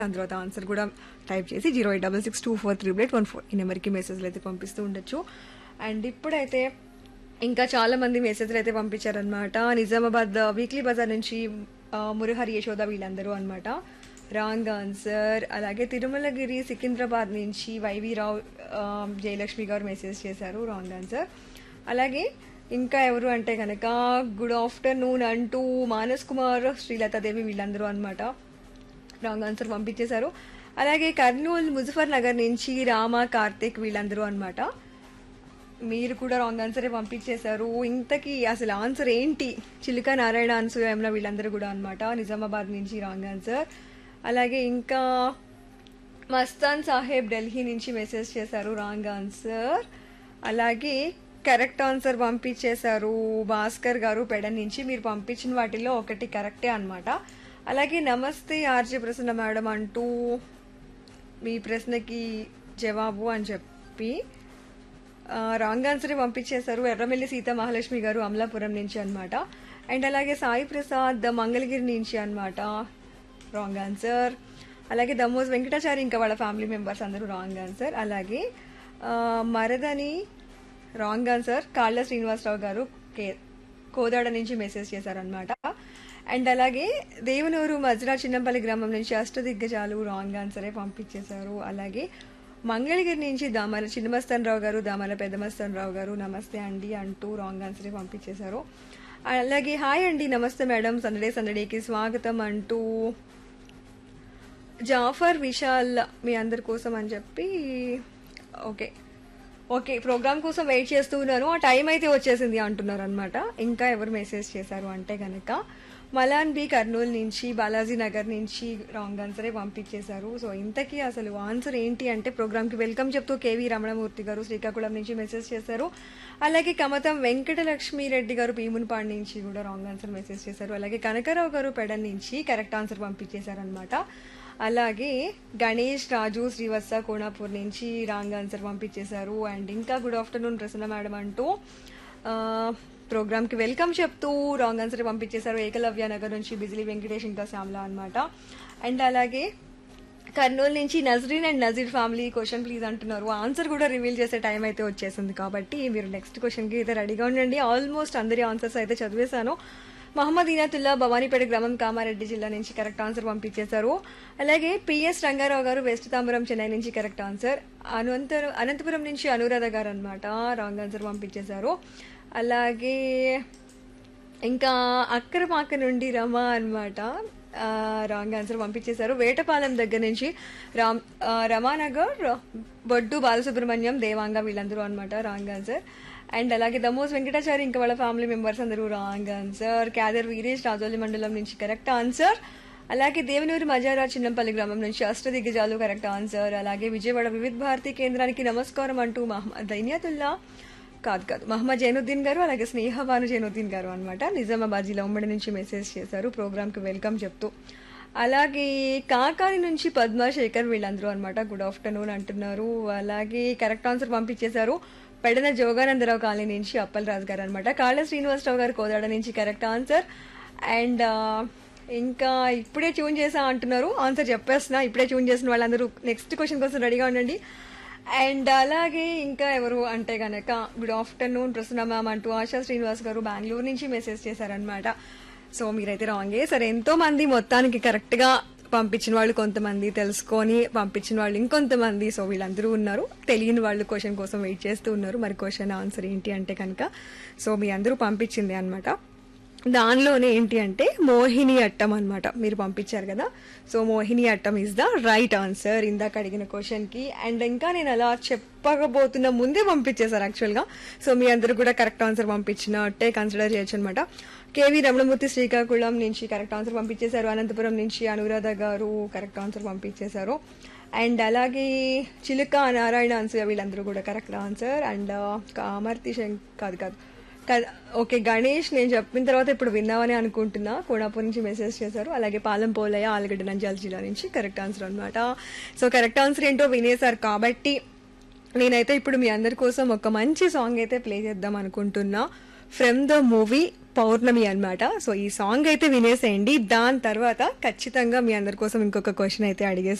దాని తర్వాత ఆన్సర్ కూడా టైప్ చేసి zero eight double six two four three eight one four ఈ నెంబర్కి మెసేజ్లు అయితే పంపిస్తూ ఉండొచ్చు అండ్ ఇప్పుడైతే ఇంకా చాలా మంది మెసేజ్లు అయితే పంపించారనమాట నిజామాబాద్ వీక్లీ బజార్ నుంచి ఆ, మురహరి యశోద వీళ్ళందరూ అనమాట రాంగ్ ఆన్సర్ అలాగే తిరుమలగిరి సికింద్రాబాద్ నుంచి వైవి రావు ఆ, జయలక్ష్మి గారు మెసేజ్ చేశారు రాంగ్ ఆన్సర్ అలాగే ఇంకా ఎవరు అంటే కనుక గుడ్ ఆఫ్టర్నూన్ అంటూ మానస్ కుమార్ శ్రీలతాదేవి వీళ్ళందరూ అనమాట రాంగ్ ఆన్సర్ పంపించేశారు అలాగే కర్నూలు ముజఫర్ నగర్ నుంచి రామ కార్తిక్ వీళ్ళందరూ అనమాట మీరు కూడా రాంగ్ ఆన్సరే పంపించేశారు ఇంతకీ అసలు ఆన్సర్ ఏంటి చిలుక నారాయణ ఆన్సర్ ఏమన్నా వీళ్ళందరూ కూడా అనమాట నిజామాబాద్ నుంచి రాంగ్ ఆన్సర్ అలాగే ఇంకా మస్తాన్ సాహెబ్ ఢిల్లీ నుంచి మెసేజ్ చేశారు రాంగ్ ఆన్సర్ అలాగే కరెక్ట్ ఆన్సర్ పంపించేశారు భాస్కర్ గారు పెడ నుంచి మీరు పంపించిన వాటిలో ఒకటి కరెక్టే అన్నమాట అలాగే నమస్తే ఆర్జే ప్రసన్న మేడం అంటూ మీ ప్రశ్నకి జవాబు అని చెప్పి ఆ, రాంగ్ ఆన్సర్ పంపించేశారు ఎర్రమెల్లి సీత మహాలక్ష్మి గారు అమలాపురం నుంచి అన్నమాట అండ్ అలాగే సాయి ప్రసాద్ మంగళగిరి నుంచి అన్నమాట రాంగ్ ఆన్సర్ అలాగే దమ్మోజ్ వెంకటాచారి ఇంకా వాళ్ళ ఫ్యామిలీ మెంబర్స్ అందరూ రాంగ్ ఆన్సర్ అలాగే ఆ, మరదని రాంగ్ ఆన్సర్ కాళ్ళ శ్రీనివాసరావు గారు కే కోదాడ నుంచి మెసేజ్ చేశారనమాట అండ్ అలాగే దేవనూరు మజ్రా చిన్నంపల్లి గ్రామం నుంచి అష్టదిగ్గజాలు రాంగ్ ఆన్సరే పంపించేశారు అలాగే మంగళగిరి నుంచి దామల చిన్నమస్తాన్ రావు గారు దామల పెద్దమస్తాన్ రావు గారు నమస్తే అండి అంటూ రాంగ్ ఆన్సరే పంపించేశారు అలాగే హాయ్ అండి నమస్తే మేడం సందడే సందడేకి స్వాగతం అంటూ జాఫర్ విశాల్ మీ అందరి కోసం అని చెప్పి ఓకే ఓకే ప్రోగ్రామ్ కోసం వెయిట్ చేస్తూ ఉన్నాను ఆ టైం అయితే వచ్చేసింది అంటున్నారు అనమాట ఇంకా ఎవరు మెసేజ్ చేశారు అంటే కనుక మలాన్ బి కర్నూలు నుంచి బాలాజీ నగర్ నుంచి రాంగ్ ఆన్సరే పంపించేశారు సో ఇంతకీ అసలు ఆన్సర్ ఏంటి అంటే ప్రోగ్రామ్కి వెల్కమ్ చెప్తూ కేవీ రమణమూర్తి గారు శ్రీకాకుళం నుంచి మెసేజ్ చేశారు అలాగే కమతం వెంకటలక్ష్మి రెడ్డి గారు భీమునిపాడు నుంచి కూడా రాంగ్ ఆన్సర్ మెసేజ్ చేశారు అలాగే కనకరావు గారు పెడన్ నుంచి కరెక్ట్ ఆన్సర్ పంపించేశారు అనమాట అలాగే గణేష్ రాజు శ్రీవత్స కోణాపూర్ నుంచి రాంగ్ ఆన్సర్ పంపించేశారు అండ్ ఇంకా గుడ్ ఆఫ్టర్నూన్ ప్రసన్న మేడం అంటూ ఆ, ప్రోగ్రామ్కి వెల్కమ్ చెప్తూ రాంగ్ ఆన్సర్ పంపించేశారు ఏకలవ్య నగర్ నుంచి బిజిలీ వెంకటేష్ ఇంకా శ్యామల అనమాట అండ్ అలాగే కర్నూలు నుంచి Nazreen and Nazeer family question please అంటున్నారు ఆన్సర్ కూడా రివీల్ చేసే టైం అయితే వచ్చేసింది కాబట్టి మీరు నెక్స్ట్ క్వశ్చన్కి అయితే రెడీగా ఉండండి ఆల్మోస్ట్ అందరి ఆన్సర్స్ అయితే చదివేశాను మహమ్మద్ ఇనాతుల్లా భవానీపేట గ్రామం కామారెడ్డి జిల్లా నుంచి కరెక్ట్ ఆన్సర్ పంపించేశారు అలాగే పిఎస్ రంగారావు గారు వెస్ట్ తాంబరం చెన్నై నుంచి కరెక్ట్ ఆన్సర్ అనంతరం అనంతపురం నుంచి అనురాధ గారు అనమాట రాంగ్ ఆన్సర్ పంపించేశారు అలాగే ఇంకా అక్కరపాక నుండి రమ అనమాట రాంగ్ ఆన్సర్ పంపించేశారు వేటపాలెం దగ్గర నుంచి రామ్ ఆ, రమానగర్ బొడ్డు బాలసుబ్రహ్మణ్యం దేవాంగ వీళ్ళందరూ అనమాట రాంగ్ ఆన్సర్ అండ్ అలాగే దమోస్ వెంకటాచారి ఇంకా వాళ్ళ ఫ్యామిలీ మెంబర్స్ అందరూ రాంగ్ ఆన్సర్ క్యాదర్ వీరేష్ రాజోలి మండలం నుంచి కరెక్ట్ ఆన్సర్ అలాగే దేవనూరు మజారా చిన్నంపల్లి గ్రామం నుంచి అష్టదిగ్గజాలు కరెక్ట్ ఆన్సర్ అలాగే విజయవాడ వివిధ భారతి కేంద్రానికి నమస్కారం అంటూ మహమ్మద్ దైన్యాతుల్లా కాదు కాదు మహమ్మద్ జైనుద్దీన్ గారు అలాగే స్నేహబాను జైనుద్దీన్ గారు అనమాట నిజామాబాద్ జిల్లా ఉమ్మడి నుంచి మెసేజ్ చేశారు ప్రోగ్రామ్కి వెల్కమ్ చెప్తూ అలాగే కాకాని నుంచి పద్మాశేఖర్ వీళ్ళందరూ అనమాట గుడ్ ఆఫ్టర్నూన్ అంటున్నారు అలాగే కరెక్ట్ ఆన్సర్ పంపించేశారు పెడన జోగానందరావు కాలనీ నుంచి అప్పల్ రాజు గారు అనమాట కాళ్ళ శ్రీనివాసరావు గారు కోదాడ నుంచి కరెక్ట్ ఆన్సర్ అండ్ ఇంకా ఇప్పుడే ట్యూన్ చేసా అంటున్నారు ఆన్సర్ చెప్పేస్తున్నా ఇప్పుడే ట్యూన్ చేసిన వాళ్ళందరూ నెక్స్ట్ క్వశ్చన్ కోసం రెడీగా ఉండండి అండ్ అలాగే ఇంకా ఎవరు అంటే గనక గుడ్ ఆఫ్టర్నూన్ ప్రసన్న మ్యామ్ అంటూ ఆశా శ్రీనివాస్ గారు బెంగళూరు నుంచి మెసేజ్ చేశారనమాట సో మీరైతే రాంగే సరే ఎంతో మంది మొత్తానికి కరెక్ట్ గా పంపించిన వాళ్ళు కొంతమంది తెలుసుకొని పంపించిన వాళ్ళు ఇంకొంతమంది సో వీళ్ళందరూ ఉన్నారు తెలియని వాళ్ళు క్వశ్చన్ కోసం వెయిట్ చేస్తూ ఉన్నారు మరి క్వశ్చన్ ఆన్సర్ ఏంటి అంటే కనుక సో మీ అందరూ పంపించింది అనమాట దానిలోనే ఏంటి అంటే మోహిని అట్టం అన్నమాట మీరు పంపించారు కదా so Mohini Attam is the right answer ఇందాక అడిగిన క్వశ్చన్ కి అండ్ ఇంకా నేను అలా చెప్పకపోతున్న ముందే పంపించేశారు యాక్చువల్ గా సో మీ అందరూ కూడా కరెక్ట్ ఆన్సర్ పంపించినట్టే కన్సిడర్ చేయొచ్చు అనమాట కేవీ రమణమూర్తి శ్రీకాకుళం నుంచి కరెక్ట్ ఆన్సర్ పంపించేశారు అనంతపురం నుంచి అనురాధ గారు కరెక్ట్ ఆన్సర్ పంపించేశారు అండ్ అలాగే చిలుక నారాయణ ఆన్సర్ వీళ్ళందరూ కూడా కరెక్ట్ ఆన్సర్ అండ్ కామర్తి శంక్ కాదు కాదు క- ఓకే గణేష్ నేను చెప్పిన తర్వాత ఇప్పుడు విన్నామని అనుకుంటున్నా కోడాపూర్ నుంచి మెసేజ్ చేశారు అలాగే పాలెం పోలయ్య ఆలగడ్డ నంద్యాల జిల్లా నుంచి కరెక్ట్ ఆన్సర్ అన్నమాట సో కరెక్ట్ ఆన్సర్ ఏంటో వినేశారు కాబట్టి నేనైతే ఇప్పుడు మీ అందరి కోసం ఒక మంచి సాంగ్ అయితే ప్లే చేద్దాం అనుకుంటున్నా ఫ్రమ్ ద మూవీ పౌర్ణమి అన్నమాట సో ఈ సాంగ్ అయితే వినేసేయండి దాని తర్వాత ఖచ్చితంగా మీ అందరి కోసం ఇంకొక క్వశ్చన్ అయితే అడిగేస్తాను